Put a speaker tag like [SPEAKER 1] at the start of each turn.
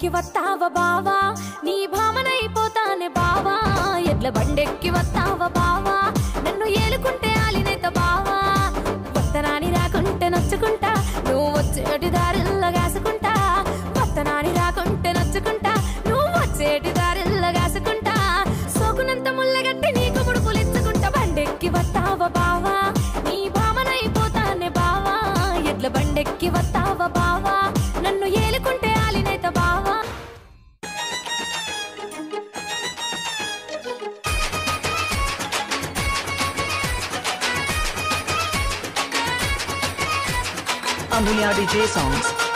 [SPEAKER 1] బండెక్కి వస్తావ బావా నీ భామనైపోతానే బావా ఎడ్ల బండెక్కి వస్తావ బావా నన్ను ఏలుకుంటే ఆలినేత బావా వత్తనాని రాకుంటే నచ్చుకుంటా నువ్వు వచ్చేటి దారిల్ల కాసుకుంటా వత్తనాని రాకుంటే నచ్చుకుంటా నువ్వు వచ్చేటి దారిల్ల కాసుకుంటా సోకునంత ముల్లగట్టి నీకు ముడుపులిచ్చుకుంటా బండెక్కి వస్తావ బావా నీ భామనైపోతానే బావా ఎడ్ల బండెక్కి వస్తావ బావా నన్ను ఏలుకుంటే ఆలినేత బావా
[SPEAKER 2] Amulya DJ songs.